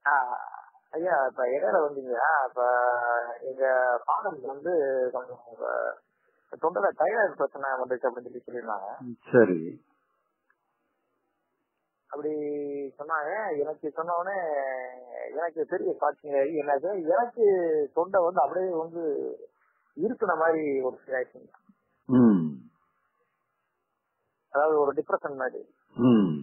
ஆஹ் ஐயா இப்ப இடையில வந்தீங்க இப்ப எங்க ஃபாதருக்கு வந்து கொஞ்சம் அஹ், தொண்டை தைராய்டு பிரச்சனை வந்துச்சு அப்படின்னு சொல்லி சொல்லியிருந்தாங்க சரி அப்படி சொன்னாங்க எனக்கு சொன்ன உடனே எனக்கு பெரிய காட்சிங்க எனக்கு எனக்கு தொண்டை வந்து அப்படியே வந்து இருக்கிற மாதிரி ஒரு feel ஆயிடுச்சுங்க ம் அதாவது ஒரு டிப்ரெஷன் மாதிரி ம்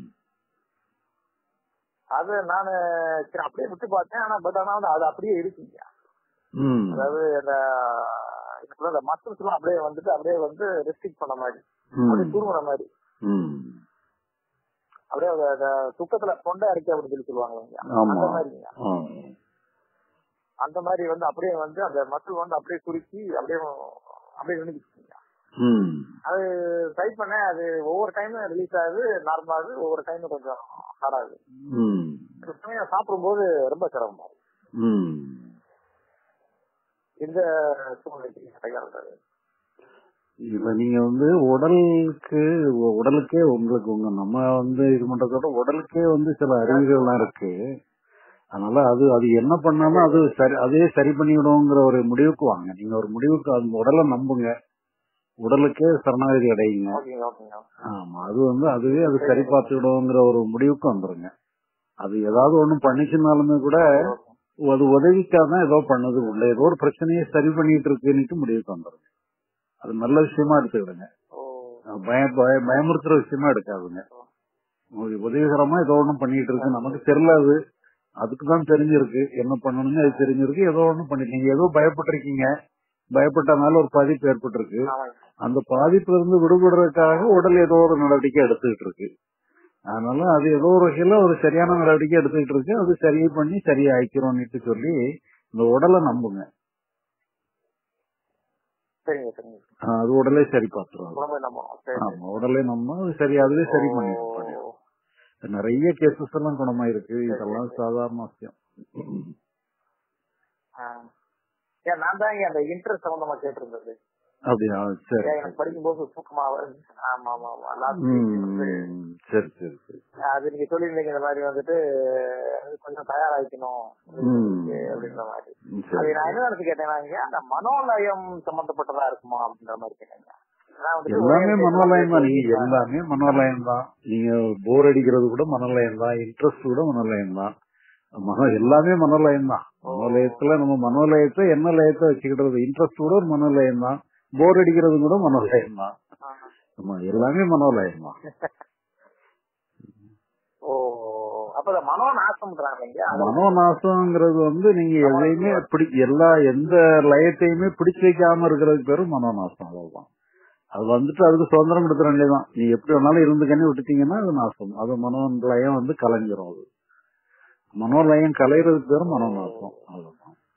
அது நானு சரி அப்படியே விட்டு பார்த்தேன் ஆனா பட் ஆனா வந்து அது அப்படியே இருக்குங்க ம் அதாவது அந்த இதுக்குள்ள அந்த மசில்ஸ் எல்லாம் அப்படியே வந்துட்டு அப்படியே வந்து ரெஸ்ட்ரிக்ட் பண்ண மாதிரி ம் அப்படியே தூங்குற மாதிரி ம் அப்படியே அந்த- அந்த துக்கத்துல தொண்டை அடிக்க அப்படின்னு சொல்லி சொல்லுவாங்க இல்லையா? ஆமா அந்த மாதிரிங்க ஆ. அந்த மாதிரி வந்து அப்படியே வந்து அந்த மசில் வந்து அப்படியே சுருக்கி அப்படியே அப்படியே நின்றுச்சுங்க ம் அது ட்ரை பண்ணேன் அது ஒவ்வொரு டைமும் ரிலீஸ் ஆகுது நார்மல் ஆகுது ஒவ்வொரு டைமும் கொஞ்சம் ஹார்ட் ஆகுது ம் சில சமயம் சாப்பிடும்போது ரொம்ப சிரமமா இருக்கு ம் இந்த சூழ்நிலைக்கு கையாளுறது இப்ப நீங்க வந்து உடலுக்கு உடலுக்கே உங்களுக்கு உங்க நம்ம வந்து இது பண்றதோட உடலுக்கே வந்து சில அறிகுறிகள்லாம் இருக்கு அதனால அது அது என்ன பண்ணாலும் அது சரி அதே சரி பண்ணிவிடுங்கிற ஒரு முடிவுக்கு வாங்க நீங்க ஒரு முடிவுக்கு அந்த உடலை நம்புங்க உடலுக்கே சரணாகதி அடையுங்க ஓகேங்க ஓகேங்க ஆமா அது வந்து அதுவே அது சரி பார்த்துக்கிடுங்கிற ஒரு முடிவுக்கு வந்துருங்க அது ஏதாவது ஒண்ணு பண்ணிச்சுனாலுமே கூட அது உதவிக்காதான் ஏதோ பண்ணுது உள்ள ஏதோ ஒரு பிரச்சனையை சரி பண்ணிட்டு இருக்குன்னுட்டு முடிவுக்கு வந்துருங்க அது நல்ல விஷயமா எடுத்துக்கிடுங்க ஓ பய பய- பயமுறுத்துற விஷயமா எடுக்காதுங்க உங்களுக்கு உதவிகரமா ஏதோ ஒண்ணும் பண்ணிட்டு இருக்கு நமக்கு தெரியல அது அதுக்குதான் தெரிஞ்சிருக்கு என்ன பண்ணணும்னு அது தெரிஞ்சிருக்கு ஏதோ ஒண்ணு பண்ணிட்டு நீங்க ஏதோ பயப்பட்டிருக்கீங்க பயப்பட்டனால ஒரு பாதிப்பு ஏற்பட்டிருக்கு ஆமாங்க அந்த பாதிப்புல இருந்து விடுபடுறதுக்காக உடல் ஏதோ ஒரு நடவடிக்கை எடுத்துக்கிட்டு இருக்கு அதனால அது ஏதோ ஒரு வகையில ஒரு சரியான நடவடிக்கை எடுத்துக்கிட்டு இருக்கு அது சரி பண்ணி சரியா ஆயிக்கிறோம்னுட்டு சொல்லி இந்த உடலை நம்புங்க சரிங்க சரிங்க ஆஹ் அது உடலே சரி பார்த்துரும் உடம்பை நம்ம சரி ஆமா உடலே நம்ம அது சரி அதுவே சரி பண்ணிடும் பண்ணிடும். நிறைய கேசஸ் எல்லாம் குணமாயிருக்கு இதெல்லாம் சாதாரண விஷயம் ஆ. ஏன் நான் தான் அந்த இன்ட்ரெஸ்ட் சம்பந்தமா கேட்டிருந்தது அப்படியா சரி ஏன் எனக்கு படிக்கும்போது தூக்கமா வருது ஆமா ஆமா ஆமா Last ம், week வந்து, ம், சரி சரி சரி அது நீங்க சொல்லியிருந்தீங்க இந்த மாதிரி வந்துட்டு அது கொஞ்சம் தயாராகிக்கணும் ம். அப்படின்ற மாதிரி ம், அது சரி நான் என்ன நினைச்சு கேட்டேன்னா அந்த மனோலயம் சம்பந்தப்பட்டதா இருக்குமா அப்படின்ற மாதிரி கேட்டேங்க நான் வந்துட்டு எல்லாமே ஒரே மனோலயம் தான் நீங்க கேள்வி எல்லாமே மனோலயம் தான் நீங்க போர் அடிக்கிறது கூட மனோலயம் தான் இன்ட்ரெஸ்ட் கூட மனோலயம் தான் மனோ எல்லாமே மனோலயம் தான் மனோலயத்துல நம்ம மனோலயத்தை என்ன லயத்தை வச்சுக்கிட்டது இன்ட்ரெஸ்ட் கூட ஒரு மனோலயம் தான் போர் அடிக்கிறது கூட மனோலயம் தான் ஆ. ஆமா எல்லாமே மனோலயம் தான் ஓ அப்ப இந்த மனோ நாசம்ன்றாங்க இல்லையா அது மனோநாசம்ங்கிறது வந்து நீங்க எதையுமே பிடி எல்லா எந்த லயத்தையுமே பிடிச்சு வைக்காம இருக்கிறதுக்கு பேரும் மனோநாசம் அவ்வளவுதான் அது வந்துட்டு அதுக்கு சுதந்திரம் கொடுத்துற வேண்டியதுதான் நீ எப்படி வேணாலும் இருந்துக்கன்னு விட்டுட்டீங்கன்னா அது நாசம் அது மனோ லயம் வந்து கலைஞ்சிரும் அது மனோலயம் கலைறதுக்கு பேரும் மனோநாசம் அவ்வளவுதான்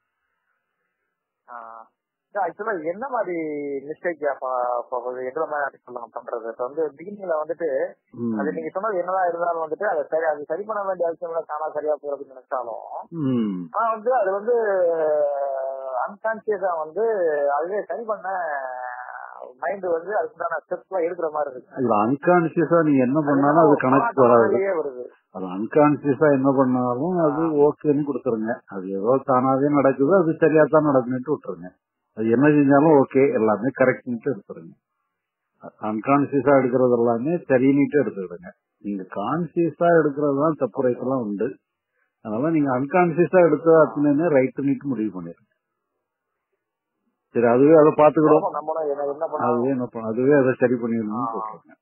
ஆக்சுவலா என்ன மாதிரி மிஸ்டேக் எங்களை மாதிரி சொல்லலாம் பண்றது இப்ப வந்து பிகினிங்ல வந்துட்டு ம். அது நீங்க சொன்னது என்னதான் இருந்தாலும் வந்துட்டு அதை சரி அது சரி பண்ண வேண்டிய அவசியம் இல்லை தானா சரியா போறதுன்னு நினைச்சாலும் ம். ஆனா வந்து அது வந்து அன்கான்சியஸா வந்து அதுவே சரி பண்ண மைண்ட் வந்து அதுக்குண்டான ஸ்டெப்ஸ் எல்லாம் எடுக்கிற மாதிரி இருக்கு இதுல அன்கான்சியஸா நீங்க என்ன பண்ணாலும் அது கணக்கு வராது தானாகவே வருது அது அன்கான்சியஸா என்ன பண்ணாலும் அது ஓகேன்னு கொடுத்துருங்க அது ஏதோ தானாவே நடக்குது அது சரியா தான் நடக்குன்னுட்டு விட்டுருங்க அது என்ன செஞ்சாலும் ஓகே எல்லாமே கரெக்ட்னுட்டு எடுத்துருங்க அன்கான்சியஸா எடுக்கிறது எல்லாமே சரின்னுட்டு எடுத்துக்கிடுங்க நீங்க கான்சியஸா எடுக்கிறது தான் தப்பு ரைட் எல்லாம் உண்டு அதனால நீங்க அன்கான்சியஸா எடுத்த அத்தனை ரைட்டுன்னுட்டு முடிவு பண்ணிருங்க சரி அதுவே அதை பாத்துக்கிடும் நம்ம என்ன என்ன பண்ணணும் அதுவே என்ன பண்ண- அதுவே அதை சரி பண்ணிடணும்னு சொல்றாங்க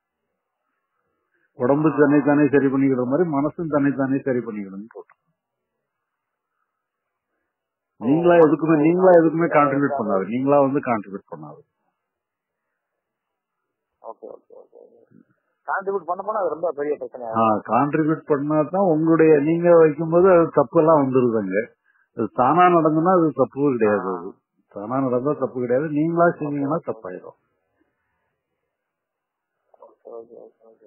உடம்பு தன்னைத்தானே சரி பண்ணிக்கிற மாதிரி மனசும் தன்னைத்தானே சரி பண்ணிக்கணும்னு சொல்றாங்க நீங்களா எதுக்குமே நீங்களா எதுக்குமே கான்ட்ரிபியூட் பண்ணாது நீங்களா வந்து கான்ட்ரிபியூட் பண்ணாது ஓகே ஓகே ஓகே கான்ட்ரிபியூட் பண்ண போனா அது ரொம்ப பெரிய பிரச்சனை ஆ கான்ட்ரிபியூட் பண்ணா தான் உங்களுடைய நீங்க வைக்கும்போது அது தப்பு எல்லாம் வந்துருதுங்க அது தானா நடந்துன்னா அது தப்பு கிடையாது அது தானா நடந்தா தப்பு கிடையாது நீங்களா செஞ்சீங்கன்னா தப்பாயிடும் ஓகே ஓகே ஓகே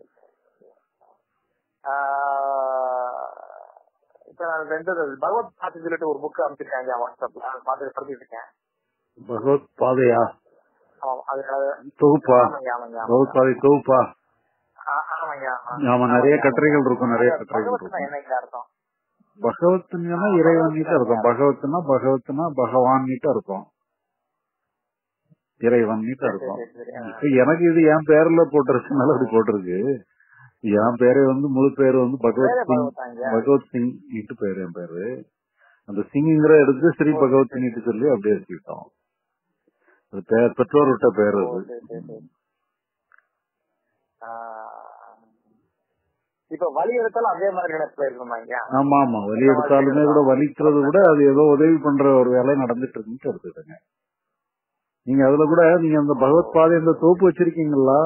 ஆஹ் இப்ப நான் ரெண்டு பகவத் பாத்து சொல்லிட்டு ஒரு புக் அமைச்சிருக்காங்க வாட்ஸ்அப்ல அதை பார்த்து படிச்சுட்டு இருக்கேன் பகவத் பாதையா ஆமா, அது அது- தொகுப்பா ஆமாங்க ஆமாங்க ஆமாங்க. பகவத் பாதை தொகுப்பா ஆ- ஆமாங்க ஆமாங்க. ஆமா நிறைய கட்டுரைகள் இருக்கும் நிறைய கட்டுரைகள் பகவத்னா இருக்கும் என்னங்க அர்த்தம் பகவத்னா இறைவன்னிட்டு அர்த்தம் பகவத்னா பகவத்னா பகவான்னிட்டு அர்த்தம் இறைவன்னிட்டு சரி அர்த்தம் சரி சரி ஆ. இப்ப எனக்கு இது என் பேர்ல போட்டிருக்கனால அப்படி போட்டிருக்கு என் பேரே வந்து முழு பேரு வந்து பகவத் வேற சிங் பகவத்தாங்க பகவத் சிங் நீட்டு பேரு என் பேரு அந்த சிங்கிற எடுத்து ஸ்ரீ ஓ, பகவத் சரி, நீட்டு சொல்லி அப்படியே வச்சுக்கிட்டோம் அது பேர் பெற்றோர் விட்ட பேர் ஓ, அது சரி, சரி, சரி. ஆ. இப்ப வழி எடுத்தாலும் அதே மாதிரி நினைப்புல இருக்கணுமாங்க ஆமா ஆமா வலி எடுத்தாலுமே கூட வலிக்கிறது கூட அது ஏதோ உதவி பண்ற ஒரு வேலை நடந்துட்டு இருக்குன்னு எடுத்துக்கங்க நீங்க அதுல கூட நீங்க அந்த பகவத் பாதை அந்த தோப்பு வச்சிருக்கீங்களா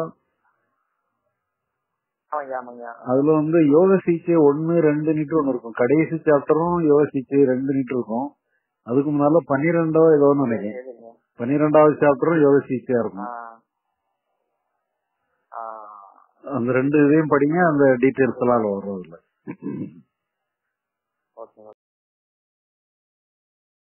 ஆமாங்க ஆமாங்க அதுல வந்து யோக சிகிச்சை ஒன்னு ரெண்டு நீட்டு ஒண்ணு இருக்கும் கடைசி சாப்டரும் யோக சிகிச்சை ரெண்டு நீட்டு இருக்கும் அதுக்கு முன்னால பன்னிரெண்டோ ஏதோ ஒண்ணு நினைக்கிறேன் சரிங்க. பன்னிரெண்டாவது சாப்டரும் யோக சிகிச்சையா ஆ. இருக்கும் ஆ. அந்த ரெண்டு இதையும் படிங்க அந்த டீடைல்ஸ் எல்லாம் அதுல வரும் அதுல ஓகே